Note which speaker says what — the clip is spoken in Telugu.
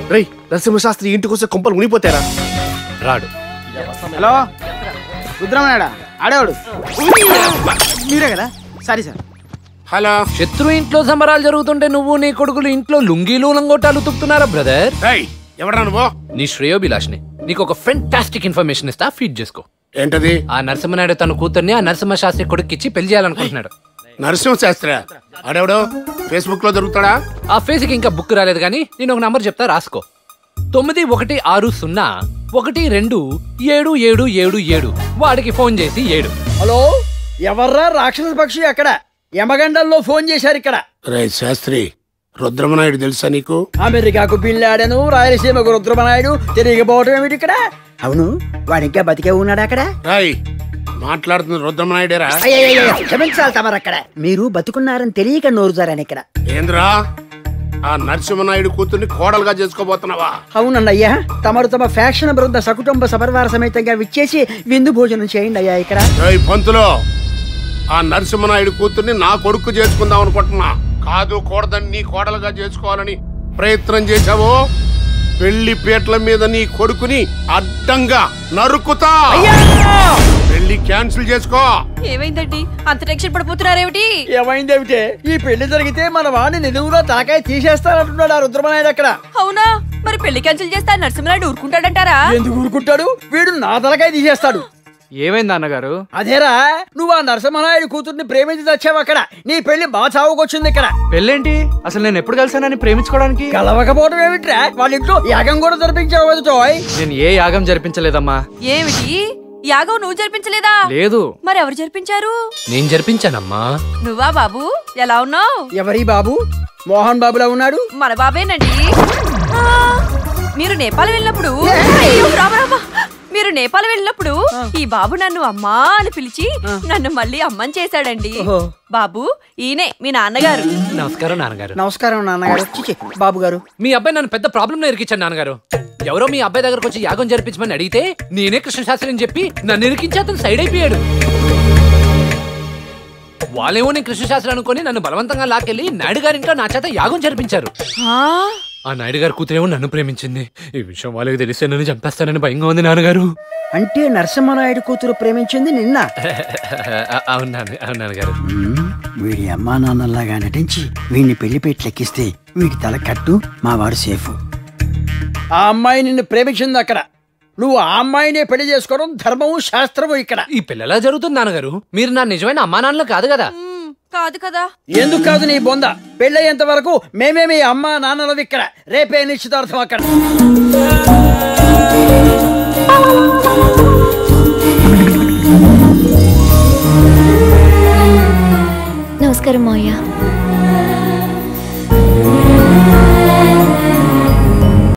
Speaker 1: రేయ్ నరసింహశాస్త్రి ఇంటికి వస్తే కొంపలు మునిగిపోతారా
Speaker 2: రాడు
Speaker 3: హలో రుద్రమనాడా ఆడేవాడు మీరే కదా సారీ సార్
Speaker 4: హలో
Speaker 2: శత్రు ఇంట్లో సంబరాలు జరుగుతుంటే నువ్వు నీ కొడుకులు ఇంట్లో లుంగీలు లంగోటాలు తుక్కుతున్నారా బ్రదర్
Speaker 4: రేయ్ ఎవరా నువ్వు
Speaker 2: నీ శ్రేయోభిలాష్ని నీకు ఒక ఫెంటాస్టిక్ ఇన్ఫర్మేషన్ ఇస్తా ఫీడ్ చేసుకో
Speaker 4: ఏంటది
Speaker 2: ఆ నరసింహనాయుడు తన కూతుర్ని ఆ నరసింహ శాస్త్రి కొడుక్కిచ్చి పెళ్లి చేయాలనుకుంటున్నాడు
Speaker 4: నరసింహ శాస్త్రి ఆడెవడో ఫేస్బుక్ లో దొరుకుతాడా
Speaker 2: ఆ ఫేస్కి ఇంకా బుక్ రాలేదు కానీ నేను ఒక నంబర్ చెప్తా రాసుకో తొమ్మిది ఒకటి ఆరు సున్నా ఒకటి రెండు ఏడు ఏడు ఏడు ఏడు వాడికి ఫోన్ చేసి ఏడు
Speaker 3: హలో ఎవర్రా రాక్షస పక్షి అక్కడ యమగండంలో ఫోన్ చేశారు ఇక్కడ
Speaker 4: రే శాస్త్రి రుద్రమనాయుడు తెలుసా నీకు
Speaker 3: అమెరికాకు బిల్లాడను రాయలసీమకు రుద్రమనాయుడు తిరిగిపోవటం ఏమిటి ఇక్కడ అవును వాడు ఇంకా బతికే ఉన్నాడు అక్కడ
Speaker 4: రాయ్ మాట్లాడుతున్న రుద్రమనాయుడేరా
Speaker 3: అయ్యయ్యయ్య, క్షమించాలి తమరు అక్కడ మీరు బతుకున్నారని తెలియక నోరుజారని ఇక్కడ
Speaker 4: ఏంద్రా ఆ నరసింహనాయుడు కూతుర్ని కోడలుగా చేసుకోబోతున్నావా
Speaker 3: అవునండి అయ్యా తమరు తమ ఫ్యాక్షన్ బృంద సకుటుంబ సపరివార సమేతంగా విచ్చేసి విందు భోజనం చేయండి అయ్యా ఇక్కడ
Speaker 4: ఏయ్ పంతులో ఆ నరసింహనాయుడు కూతుర్ని నా కొడుకు చేసుకుందాం అనుకుంటున్నా కాదు కూడదని నీ కోడలుగా చేసుకోవాలని ప్రయత్నం చేశావో పెళ్లి పీటల మీద నీ కొడుకుని అడ్డంగా నరుకుతా పెళ్లి క్యాన్సిల్ చేసుకో
Speaker 5: ఏమైందండి అంత టెన్షన్ పడిపోతున్నారేమిటి
Speaker 3: ఏమైందేమిటే ఈ పెళ్లి జరిగితే మన వాడిని నిలువులో తలకాయ తీసేస్తానంటున్నాడు ఆ రుద్రమనాయుడు అక్కడ
Speaker 5: అవునా మరి పెళ్లి క్యాన్సిల్ చేస్తా నరసింహనాయుడు ఊరుకుంటాడంటారా
Speaker 3: ఎందుకు ఊరుకుంటాడు వీడు నా తలకాయ తీసేస్తాడు
Speaker 6: ఏమైంది అన్నగారు
Speaker 3: అదేరా నువ్వు ఆ నరసింహనాయుడు కూతుర్ని ప్రేమించి తెచ్చావు అక్కడ నీ పెళ్లి మా చావుకొచ్చింది ఇక్కడ
Speaker 6: పెళ్ళేంటి అసలు నేను ఎప్పుడు కలిసానని ప్రేమించుకోవడానికి
Speaker 3: కలవకపోవడం ఏమిట్రా వాళ్ళ ఇంట్లో యాగం కూడా జరిపించావు కదా జోయ్
Speaker 6: నేను ఏ యాగం జరిపించలేదమ్మా
Speaker 5: ఏమిటి యాగం నువ్వు జరిపించలేదా
Speaker 6: లేదు
Speaker 5: మరి ఎవరు జరిపించారు
Speaker 2: నేను జరిపించానమ్మా
Speaker 5: నువ్వా బాబు ఎలా ఉన్నావు
Speaker 3: ఎవరి బాబు మోహన్ బాబులా ఉన్నాడు
Speaker 5: మన బాబేనండి ఆ, మీరు నేపాల్ వెళ్ళినప్పుడు అయ్యో, రామ, రామ. మీరు నేపాల్ వెళ్ళినప్పుడు ఈ బాబు నన్ను అమ్మా అని పిలిచి నన్ను మళ్ళీ అమ్మని చేశాడండి
Speaker 3: ఓహో.
Speaker 5: బాబు ఈయనే మీ నాన్నగారు
Speaker 2: నమస్కారం నాన్నగారు
Speaker 3: నమస్కారం నాన్నగారు చిచి బాబు గారు
Speaker 2: మీ అబ్బాయి నన్ను పెద్ద ప్రాబ్లం ఇరికించాను నాన్నగారు ఎవరో మీ అబ్బాయి దగ్గరకు వచ్చి యాగం జరిపించమని అడిగితే నేనే కృష్ణశాస్త్రి అని చెప్పి నన్ను ఇరికించి అతను సైడ్ అయిపోయాడు వాళ్ళేమో నేను కృష్ణశాస్త్రి అనుకొని నన్ను బలవంతంగా లాకెళ్ళి నాయుడు గారి ఇంట్లో నా చేత యాగం జరిపించారు
Speaker 5: ఆ,
Speaker 2: ఆ నాయుడు గారి కూతురేమో నన్ను ప్రేమించింది ఈ విషయం వాళ్ళకి తెలిస్తే నన్ను చంపేస్తానని భయంగా ఉంది నాన్నగారు
Speaker 3: అంటే నరసింహనాయుడు కూతురు ప్రేమించింది నిన్న
Speaker 2: అవును నాన్న అవును నాన్నగారు
Speaker 3: వీడి అమ్మా నాన్నలాగా నటించి వీడిని పెళ్లి పెట్టి లెక్కిస్తే వీడి తల కట్టు మా వాడు సేఫ్ ఆ అమ్మాయి నిన్ను ప్రేమించింది అక్కడ నువ్వు ఆ అమ్మాయినే పెళ్లి చేసుకోవడం ధర్మము శాస్త్రము ఇక్కడ
Speaker 2: ఈ పిల్లలా జరుగుతుంది నాన్నగారు మీరు నా నిజమైన అమ్మా నాన్నలు కాదు కదా
Speaker 5: మ్, కాదు కదా
Speaker 3: ఎందుకు కాదు నీ బొంద పెళ్ళయ్యేంత వరకు మేమే మీ అమ్మా నాన్నలవి ఇక్కడ రేపే నిశ్చితార్థం అక్కడ
Speaker 7: నమస్కారం మావయ్య